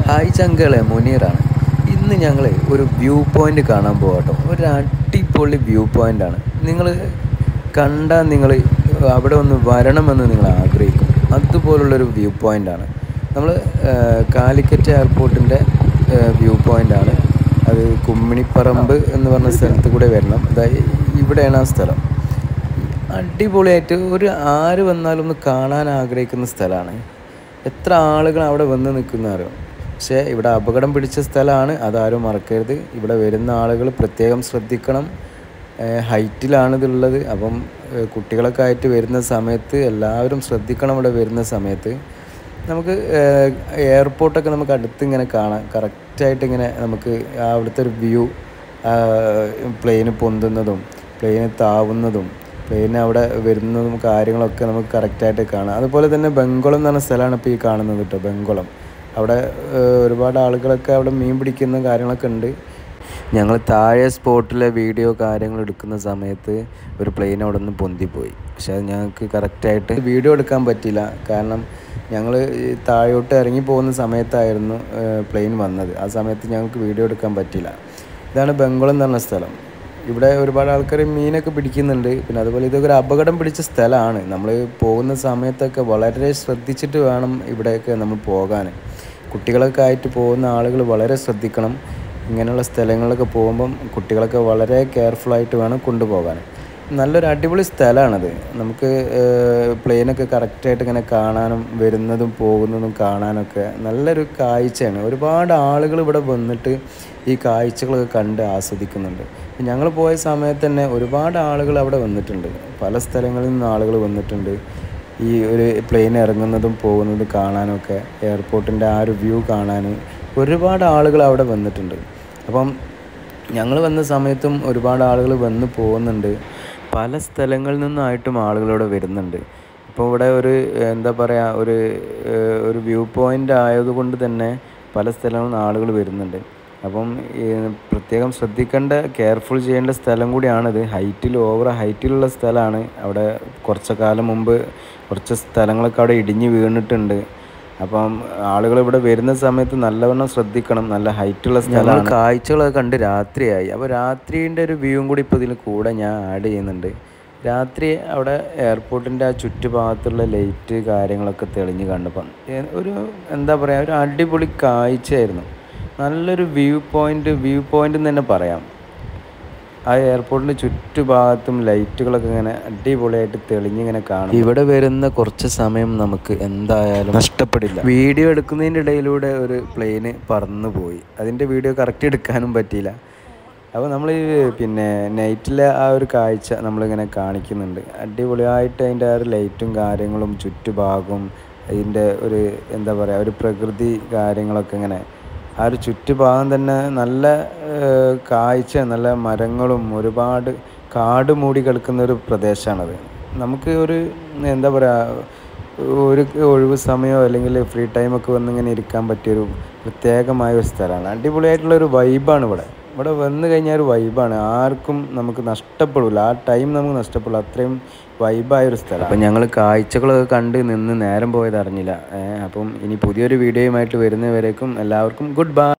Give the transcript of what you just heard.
hi ചങ്കളെ മുനീറാണ് ഇന്ന് ഞങ്ങൾ ഒരു വ്യൂ പോയിന്റ് കാണാൻ പോകട്ടോ ഒരു അടിപൊളി വ്യൂ പോയിന്റാണ് നിങ്ങൾ കണ്ടാൽ നിങ്ങൾ അവിടെ ഒന്ന് വരണമെന്ന് നിങ്ങൾ ആഗ്രഹിക്കും അതുപോലുള്ളൊരു വ്യൂ പോയിന്റാണ് നമ്മൾ കാലിക്കറ്റ് എയർപോർട്ടിൻ്റെ വ്യൂ പോയിന്റാണ് അത് കുമ്മിണിപ്പറമ്പ് എന്ന് പറഞ്ഞ സ്ഥലത്ത് കൂടെ വരണം അതായത് ഇവിടെയാണ് ആ സ്ഥലം അടിപൊളിയായിട്ട് ഒരു ആര് വന്നാലും ഒന്ന് കാണാൻ ആഗ്രഹിക്കുന്ന സ്ഥലമാണ് എത്ര ആളുകൾ അവിടെ വന്ന് നിൽക്കുന്ന അറിയോ പക്ഷേ ഇവിടെ അപകടം പിടിച്ച സ്ഥലമാണ് അതാരും മറക്കരുത് ഇവിടെ വരുന്ന ആളുകൾ പ്രത്യേകം ശ്രദ്ധിക്കണം ഹൈറ്റിലാണ് ഇതുള്ളത് അപ്പം ഏഹ് കുട്ടികളൊക്കെ ആയിട്ട് വരുന്ന സമയത്ത് എല്ലാവരും ശ്രദ്ധിക്കണം ഇവിടെ വരുന്ന സമയത്ത് നമുക്ക് ഏഹ് എയർപോർട്ടൊക്കെ നമുക്ക് അടുത്ത് ഇങ്ങനെ കാണാം കറക്റ്റായിട്ട് ഇങ്ങനെ നമുക്ക് ആ അവിടുത്തെ ഒരു വ്യൂ പ്ലെയിന് പൊന്തുന്നതും പ്ലെയിന് താവുന്നതും പ്ലെയിന് അവിടെ വരുന്നതും കാര്യങ്ങളൊക്കെ നമുക്ക് കറക്റ്റായിട്ട് കാണാം അതുപോലെ തന്നെ ബംഗോളം എന്ന് പറഞ്ഞ സ്ഥലമാണ് ഇപ്പോൾ ഈ കാണുന്നത് കേട്ടോ ബംഗോളം അവിടെ ഏഹ് ഒരുപാട് ആളുകളൊക്കെ അവിടെ മീൻ പിടിക്കുന്ന കാര്യങ്ങളൊക്കെ ഉണ്ട് ഞങ്ങൾ താഴെ സ്പോട്ടിലെ വീഡിയോ കാര്യങ്ങൾ എടുക്കുന്ന സമയത്ത് ഒരു പ്ലെയിൻ അവിടെ നിന്ന് പൊന്തിപ്പോയി പക്ഷെ അത് ഞങ്ങൾക്ക് കറക്റ്റായിട്ട് വീഡിയോ എടുക്കാൻ പറ്റില്ല കാരണം ഞങ്ങൾ താഴോട്ട് ഇറങ്ങി പോകുന്ന സമയത്തായിരുന്നു പ്ലെയിൻ വന്നത് ആ സമയത്ത് ഞങ്ങൾക്ക് വീഡിയോ എടുക്കാൻ പറ്റില്ല ഇതാണ് ബംഗോളം എന്ന് പറഞ്ഞ സ്ഥലം ഇവിടെ ഒരുപാട് ആൾക്കാർ മീനൊക്കെ പിടിക്കുന്നുണ്ട് പിന്നെ അതുപോലെ ഇതൊക്കെ ഒരു അപകടം പിടിച്ച സ്ഥലമാണ് നമ്മൾ പോകുന്ന സമയത്തൊക്കെ വളരെ ശ്രദ്ധിച്ചിട്ട് വേണം ഇവിടെയൊക്കെ നമ്മൾ പോകാൻ കുട്ടികളൊക്കെ ആയിട്ട് പോകുന്ന ആളുകൾ വളരെ ശ്രദ്ധിക്കണം ഇങ്ങനെയുള്ള സ്ഥലങ്ങളിലൊക്കെ പോകുമ്പം കുട്ടികളൊക്കെ വളരെ കെയർഫുള്ളായിട്ട് വേണം കൊണ്ടുപോകാൻ നല്ലൊരു അടിപൊളി സ്ഥലമാണത് നമുക്ക് പ്ലെയിനൊക്കെ കറക്റ്റായിട്ട് ഇങ്ങനെ കാണാനും വരുന്നതും പോകുന്നതും കാണാനൊക്കെ നല്ലൊരു കാഴ്ചയാണ് ഒരുപാട് ആളുകൾ ഇവിടെ വന്നിട്ട് ഈ കാഴ്ചകളൊക്കെ കണ്ട് ആസ്വദിക്കുന്നുണ്ട് ഞങ്ങൾ പോയ സമയത്ത് തന്നെ ഒരുപാട് ആളുകൾ അവിടെ വന്നിട്ടുണ്ട് പല സ്ഥലങ്ങളിൽ നിന്ന് ആളുകൾ വന്നിട്ടുണ്ട് ഈ ഒരു പ്ലെയിൻ ഇറങ്ങുന്നതും പോകുന്നതും കാണാനൊക്കെ എയർപോർട്ടിൻ്റെ ആ ഒരു വ്യൂ കാണാൻ ഒരുപാട് ആളുകൾ അവിടെ വന്നിട്ടുണ്ട് അപ്പം ഞങ്ങൾ വന്ന സമയത്തും ഒരുപാട് ആളുകൾ വന്ന് പോകുന്നുണ്ട് പല സ്ഥലങ്ങളിൽ നിന്നായിട്ടും ആളുകളിവിടെ വരുന്നുണ്ട് ഇപ്പോൾ ഇവിടെ ഒരു എന്താ പറയുക ഒരു ഏഹ്, ഒരു വ്യൂ പോയിൻ്റ് ആയതുകൊണ്ട് തന്നെ പല സ്ഥലങ്ങളിൽ നിന്ന് ആളുകൾ വരുന്നുണ്ട് അപ്പം ഈ പ്രത്യേകം ശ്രദ്ധിക്കേണ്ട കെയർഫുൾ ചെയ്യേണ്ട സ്ഥലം കൂടിയാണിത് ഹൈറ്റിൽ ഓവർ ഹൈറ്റിലുള്ള സ്ഥലമാണ് അവിടെ കുറച്ച് കാലം മുമ്പ് കുറച്ച് സ്ഥലങ്ങളൊക്കെ അവിടെ ഇടിഞ്ഞ് വീണിട്ടുണ്ട് അപ്പം ആളുകൾ ഇവിടെ വരുന്ന സമയത്ത് നല്ലവണ്ണം ശ്രദ്ധിക്കണം നല്ല ഹൈറ്റുള്ള സ്ഥലമാണ് കാഴ്ചകളൊക്കെ കണ്ട് രാത്രിയായി അപ്പോൾ രാത്രിൻ്റെ ഒരു വ്യൂവും കൂടി ഇപ്പോൾ ഇതിൽ കൂടെ ഞാൻ ആഡ് ചെയ്യുന്നുണ്ട് രാത്രി അവിടെ എയർപോർട്ടിൻ്റെ ആ ചുറ്റുഭാഗത്തുള്ള ലൈറ്റ് കാര്യങ്ങളൊക്കെ തെളിഞ്ഞ് കണ്ടപ്പം ഏ- ഒരു എന്താ പറയുക ഒരു അടിപൊളി കാഴ്ചയായിരുന്നു നല്ലൊരു വ്യൂ പോയിന്റ് വ്യൂ പോയിന്റ് എന്ന് തന്നെ പറയാം ആ എയർപോർട്ടിൻ്റെ ചുറ്റുഭാഗത്തും ലൈറ്റുകളൊക്കെ ഇങ്ങനെ അടിപൊളിയായിട്ട് തെളിഞ്ഞിങ്ങനെ കാണും ഇവിടെ വരുന്ന കുറച്ച് സമയം നമുക്ക് എന്തായാലും നഷ്ടപ്പെടില്ല വീഡിയോ എടുക്കുന്നതിൻ്റെ ഇടയിലൂടെ ഒരു പ്ലെയിന് പറന്നു പോയി അതിൻ്റെ വീഡിയോ കറക്റ്റ് എടുക്കാനും പറ്റിയില്ല അപ്പോൾ നമ്മൾ പിന്നെ നൈറ്റിലെ ആ ഒരു കാഴ്ച നമ്മളിങ്ങനെ കാണിക്കുന്നുണ്ട് അടിപൊളിയായിട്ട് അതിൻ്റെ ആ ഒരു ലൈറ്റും കാര്യങ്ങളും ചുറ്റുഭാഗവും അതിൻ്റെ ഒരു എന്താ പറയുക ഒരു പ്രകൃതി കാര്യങ്ങളൊക്കെ ഇങ്ങനെ ആ ഒരു ചുറ്റുഭാഗം തന്നെ നല്ല ഏഹ്, കാഴ്ച നല്ല മരങ്ങളും ഒരുപാട് കാട് മൂടി കിടക്കുന്ന ഒരു പ്രദേശമാണത് നമുക്ക് ഒരു എന്താ പറയുക ഒരു ഒഴിവ് സമയമോ അല്ലെങ്കിൽ ഫ്രീ ടൈമൊക്കെ വന്ന് ഇങ്ങനെ ഇരിക്കാൻ പറ്റിയൊരു പ്രത്യേകമായ ഒരു സ്ഥലമാണ് അടിപൊളിയായിട്ടുള്ള ഒരു വൈബാണ് ഇവിടെ ഇവിടെ വന്നു കഴിഞ്ഞാൽ ഒരു വൈബാണ് ആർക്കും നമുക്ക് നഷ്ടപ്പെടില്ല ആ ടൈം നമുക്ക് നഷ്ടപ്പെടില്ല അത്രയും വൈബായ ഒരു സ്ഥലം അപ്പം ഞങ്ങൾ കാഴ്ചകളൊക്കെ കണ്ട് നിന്ന് നേരം പോയത് അറിഞ്ഞില്ല ഏഹ് അപ്പം ഇനി പുതിയൊരു വീഡിയോയുമായിട്ട് വരുന്നവരേക്കും എല്ലാവർക്കും ഗുഡ് ബൈ